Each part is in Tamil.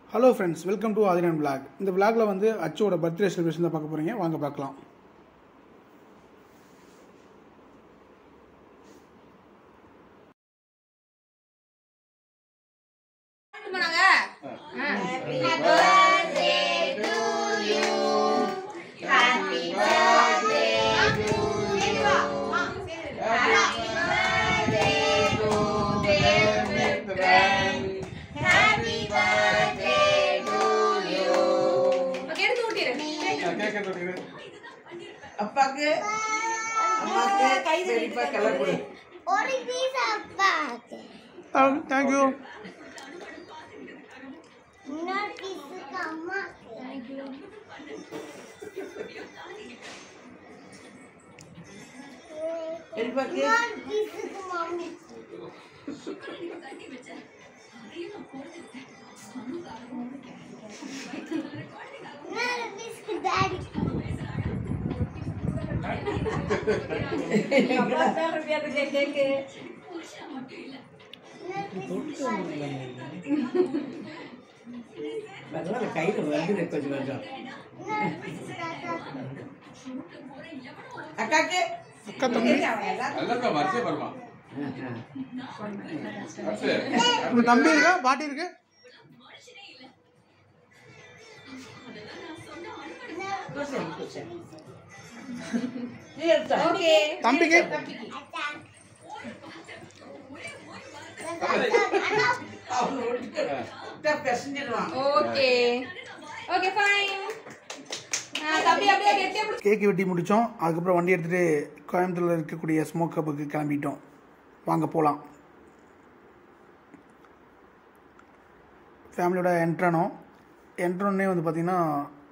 hello friends welcome to Aadhiran blog இந்த பிளாக்ல வந்து அச்சோட பர்த்டே செலிப்ரேஷன் தான் பார்க்க போறீங்க வாங்க பார்க்கலாம் போனாங்க எடுத்து ஊட்டிடு அப்பாக்கு அம்மாக்கு பெரியப்பா கலர் கொடு ஒரு பீஸ் அப்பாக்கு தேங்க்யூ இன்னொரு பீஸுக்கு அம்மாக்கு பெரியப்பாக்கு இன்னொரு பீஸுக்கு மம்மி இன்னொரு பீஸுக்கு டாடி பரவாயில்ல கையில் வருது கொஞ்சம் கொஞ்சம் இன்னொரு பீஸுக்கு தாத்தாக்கு அக்காக்கு அக்கா தம்பி ಎಲ್ಲಕ್ಕ ಮರ್ಸೆ ಬರ್ಮ ಮರ್ಸೆ உங்க தம்பி இருக்கா பாட்டி இருக்கு குசன் குசன் நீ எடுத்தா ஓகே தம்பிக்கு அவன் விட்டா பிசைஞ்சிடுவான் ஓகே ஓகே ஃபைன் தம்பி அப்படியே கெட்டியா பிடிச்சி கேக்கு வெட்டி முடித்தோம் அதுக்கப்புறம் வண்டி எடுத்துகிட்டு கோயம்புத்தூரில் இருக்கக்கூடிய ஸ்மோக் ஹப்புக்கு கிளம்பிட்டோம் வாங்க போகலாம் ஃபேமிலியோட என்ட்ரானோம் என்ட்ரோன்னே வந்து பார்த்திங்கன்னா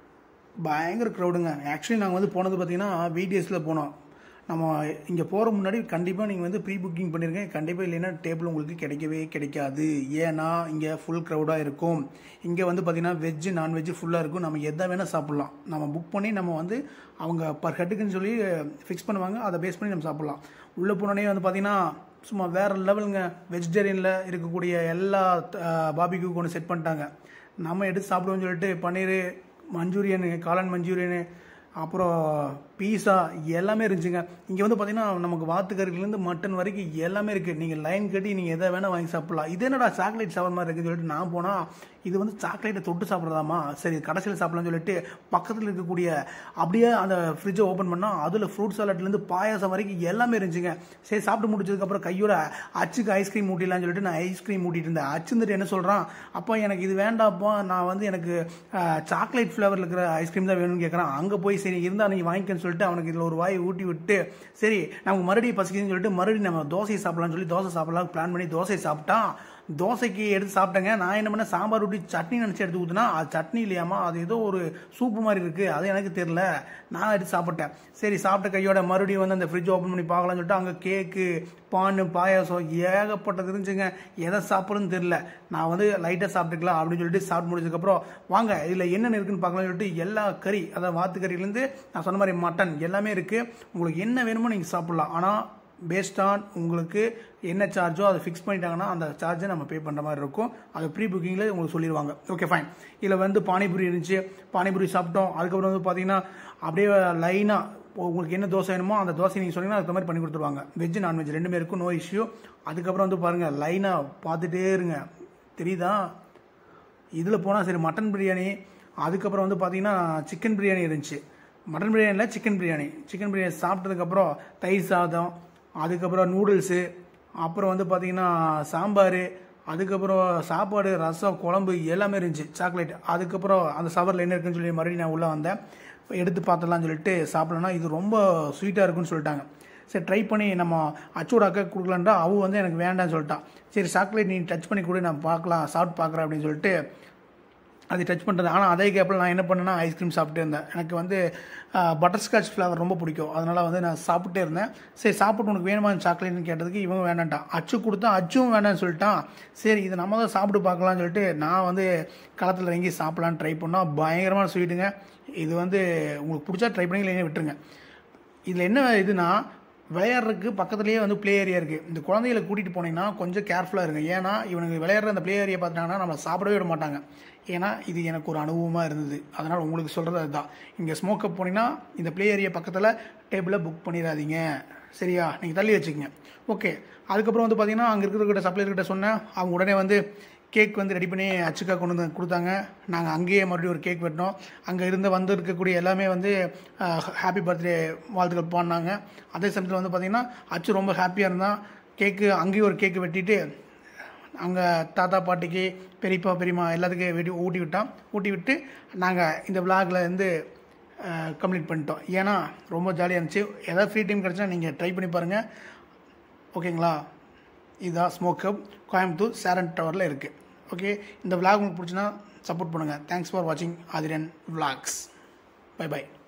பயங்கர க்ரௌடுங்க ஆக்சுவலி நாங்கள் வந்து போனது பார்த்திங்கன்னா விடிஎஸில் போனோம் நம்ம இங்கே போகிற முன்னாடி கண்டிப்பாக நீங்கள் வந்து ப்ரீ புக்கிங் பண்ணிருங்க கண்டிப்பாக இல்லைன்னா டேபிள் உங்களுக்கு கிடைக்கவே கிடைக்காது ஏன்னா இங்கே ஃபுல் க்ரௌடாக இருக்கும் இங்கே வந்து பார்த்திங்கன்னா வெஜ்ஜு நான்வெஜ்ஜு ஃபுல்லாக இருக்கும் நம்ம எதை வேணால் சாப்பிட்லாம் நம்ம புக் பண்ணி நம்ம வந்து அவங்க பர் ஹெட்டுக்குன்னு சொல்லி ஃபிக்ஸ் பண்ணுவாங்க அதை பேஸ் பண்ணி நம்ம சாப்பிட்லாம் உள்ளே போனோடனே வந்து பார்த்திங்கன்னா சும்மா வேறு லெவலுங்க வெஜிடேரியனில் இருக்கக்கூடிய எல்லா பாபிக்கு கொண்டு செட் பண்ணிட்டாங்க நம்ம எடுத்து சாப்பிடுவோம்னு சொல்லிட்டு பன்னீர் மஞ்சூரியனு காளான் மஞ்சூரியனு அப்புறம் பீஸா எல்லாமே இருந்துச்சுங்க இங்கே வந்து பார்த்தீங்கன்னா நமக்கு வாத்துக்கறிலேருந்து மட்டன் வரைக்கும் எல்லாமே இருக்குது நீங்கள் லைன் கட்டி நீங்கள் எதை வேணால் வாங்கி சாப்பிட்லாம் இது என்னடா சாக்லேட் சாப்பிட்ற மாதிரி இருக்குன்னு சொல்லிட்டு நான் போனால் இது வந்து சாக்லேட்டை தொட்டு சாப்பிட்றதாமா சரி கடைசியில் சாப்பிடலாம்னு சொல்லிட்டு பக்கத்தில் இருக்கக்கூடிய அப்படியே அந்த ஃப்ரிட்ஜை ஓப்பன் பண்ணால் அதில் ஃப்ரூட் சாலட்லேருந்து பாயாசம் வரைக்கும் எல்லாமே இருந்துச்சுங்க சரி சாப்பிட்டு முடிச்சதுக்கப்புறம் கையோட அச்சுக்கு ஐஸ்கிரீம் ஊட்டிடலாம்னு சொல்லிட்டு நான் ஐஸ்கிரீம் ஊட்டிட்டு இருந்தேன் அச்சுந்துட்டு என்ன சொல்கிறான் அப்போ எனக்கு இது வேண்டாப்பா நான் வந்து எனக்கு சாக்லேட் ஃப்ளேவரில் இருக்கிற ஐஸ்கிரீம் தான் வேணும்னு கேட்குறான் அங்கே போய் சரி இருந்தால் நீ வாங்கிக்கன்னு சொல்லிட்டு அவனுக்கு இதில் ஒரு வாய் ஊட்டி விட்டு சரி நமக்கு மறுபடியும் பசிக்குதுன்னு சொல்லிட்டு மறுபடியும் நம்ம தோசையை சாப்பிடலாம்னு சொல்லி தோசை சாப்பிடலாம் பிளான் பண்ணி தோசையை சாப்பிட்டான் தோசைக்கு எடுத்து சாப்பிட்டேங்க நான் என்ன பண்ணேன் சாம்பார் ஊட்டி சட்னி நினச்சி எடுத்து ஊற்றுனா அது சட்னி இல்லையாமா அது ஏதோ ஒரு சூப்பு மாதிரி இருக்குது அது எனக்கு தெரில நான் எடுத்து சாப்பிட்டேன் சரி சாப்பிட்ட கையோட மறுபடியும் வந்து அந்த ஃப்ரிட்ஜ் ஓப்பன் பண்ணி பார்க்கலாம்னு சொல்லிட்டு அங்கே கேக்கு பான் பாயாசம் ஏகப்பட்டது இருந்துச்சுங்க எதை சாப்பிட்றதுன்னு தெரில நான் வந்து லைட்டாக சாப்பிட்டுக்கலாம் அப்படின்னு சொல்லிட்டு சாப்பிட்டு முடிச்சதுக்கப்புறம் வாங்க இதில் என்னென்ன இருக்குன்னு பார்க்கலாம்னு சொல்லிட்டு எல்லா கறி அதாவது வாத்துக்கறியிலேருந்து நான் சொன்ன மாதிரி மட்டன் எல்லாமே இருக்குது உங்களுக்கு என்ன வேணுமோ நீங்கள் சாப்பிட்லாம் ஆனால் பேஸ்ட் ஆன் உங்களுக்கு என்ன சார்ஜோ அதை ஃபிக்ஸ் பண்ணிட்டாங்கன்னா அந்த சார்ஜை நம்ம பே பண்ணுற மாதிரி இருக்கும் அது ப்ரீ புக்கிங்கில் உங்களுக்கு சொல்லிடுவாங்க ஓகே ஃபைன் இதில் வந்து பானிபூரி இருந்துச்சு பானிபூரி சாப்பிட்டோம் அதுக்கப்புறம் வந்து பார்த்தீங்கன்னா அப்படியே லைனாக உங்களுக்கு என்ன தோசை வேணுமோ அந்த தோசை நீங்கள் சொன்னீங்கன்னா அதுக்கு மாதிரி பண்ணி கொடுத்துருவாங்க வெஜ் நான்வெஜ் ரெண்டுமே இருக்கும் நோ இஷ்யூ அதுக்கப்புறம் வந்து பாருங்கள் லைனாக பார்த்துட்டே இருங்க தெரியுதா இதில் போனால் சரி மட்டன் பிரியாணி அதுக்கப்புறம் வந்து பார்த்தீங்கன்னா சிக்கன் பிரியாணி இருந்துச்சு மட்டன் பிரியாணியில் சிக்கன் பிரியாணி சிக்கன் பிரியாணி சாப்பிட்டதுக்கப்புறம் தயிர் சாதம் அதுக்கப்புறம் நூடுல்ஸு அப்புறம் வந்து பார்த்தீங்கன்னா சாம்பார் அதுக்கப்புறம் சாப்பாடு ரசம் குழம்பு எல்லாமே இருந்துச்சு சாக்லேட் அதுக்கப்புறம் அந்த சவரில் என்ன இருக்குன்னு சொல்லி மறுபடியும் நான் உள்ளே வந்தேன் எடுத்து பார்த்தலாம்னு சொல்லிட்டு சாப்பிடலாம் இது ரொம்ப ஸ்வீட்டாக இருக்குன்னு சொல்லிட்டாங்க சரி ட்ரை பண்ணி நம்ம அச்சோட அக்கா கொடுக்கலான்றா அவ வந்து எனக்கு வேண்டாம்னு சொல்லிட்டான் சரி சாக்லேட் நீ டச் பண்ணி கொடு நான் பார்க்கலாம் சாப்பிட்டு பார்க்குறேன் அப்படின்னு சொல்லிட்டு அது டச் பண்ணுறது ஆனால் அதே கேப்பில் நான் என்ன பண்ணேன்னா ஐஸ்கிரீம் சாப்பிட்டே இருந்தேன் எனக்கு வந்து பட்டர்ஸ்காட்ச் ஃப்ளேவர் ரொம்ப பிடிக்கும் அதனால் வந்து நான் சாப்பிட்டே இருந்தேன் சரி சாப்பிட்டு உனக்கு வேணுமா சாக்லேட்னு கேட்டதுக்கு இவங்க வேண்டான்ட்டான் அச்சு கொடுத்தா அச்சும் வேண்டாம்னு சொல்லிட்டான் சரி இது நம்ம தான் சாப்பிட்டு பார்க்கலாம்னு சொல்லிட்டு நான் வந்து களத்தில் இறங்கி சாப்பிட்லான்னு ட்ரை பண்ணோம் பயங்கரமான ஸ்வீட்டுங்க இது வந்து உங்களுக்கு பிடிச்சா ட்ரை பண்ணி இல்லைன்னா விட்டுருங்க இதில் என்ன இதுனா விளையாடுறதுக்கு பக்கத்துலேயே வந்து ப்ளே ஏரியா இருக்குது இந்த குழந்தைகளை கூட்டிகிட்டு போனீங்கன்னா கொஞ்சம் கேர்ஃபுல்லாக இருங்க ஏன்னா இவனுக்கு விளையாடுற அந்த ப்ளே ஏரியா பார்த்தாங்கன்னா நம்ம சாப்பிடவே விட மாட்டாங்க ஏன்னா இது எனக்கு ஒரு அனுபவமாக இருந்தது அதனால் உங்களுக்கு சொல்கிறது அதுதான் இங்கே ஸ்மோக் அப் போனீங்கன்னா இந்த ப்ளே ஏரியா பக்கத்தில் டேபிளை புக் பண்ணிடாதீங்க சரியா நீங்கள் தள்ளி வச்சுக்கோங்க ஓகே அதுக்கப்புறம் வந்து பார்த்தீங்கன்னா அங்கே இருக்கிற சப்ளையர்கிட்ட சொன்னேன் அவங்க உடனே வந்து கேக் வந்து ரெடி பண்ணி அச்சுக்கா கொண்டு வந்து கொடுத்தாங்க நாங்கள் அங்கேயே மறுபடியும் ஒரு கேக் வெட்டினோம் அங்கே இருந்து வந்து இருக்கக்கூடிய எல்லாமே வந்து ஹாப்பி பர்த்டே வாழ்த்துக்கள் பாடினாங்க அதே சமயத்தில் வந்து பார்த்திங்கன்னா அச்சு ரொம்ப ஹாப்பியாக இருந்தான் கேக்கு அங்கேயும் ஒரு கேக்கு வெட்டிட்டு அங்கே தாத்தா பாட்டிக்கு பெரியப்பா பெரியம்மா எல்லாத்துக்கும் வெடி ஊட்டி விட்டான் ஊட்டி விட்டு நாங்கள் இந்த விலாகில் இருந்து கம்ப்ளீட் பண்ணிட்டோம் ஏன்னா ரொம்ப ஜாலியாக இருந்துச்சு ஏதாவது ஃப்ரீ டைம் கிடச்சா நீங்கள் ட்ரை பண்ணி பாருங்கள் ஓகேங்களா இதுதான் ஸ்மோக் ஹப் கோயம்புத்தூர் சேரன் டவரில் இருக்குது ஓகே இந்த விலாக் உங்களுக்கு பிடிச்சினா சப்போர்ட் பண்ணுங்கள் தேங்க்ஸ் ஃபார் வாட்சிங் ஆதிரன் விலாக்ஸ் பை பை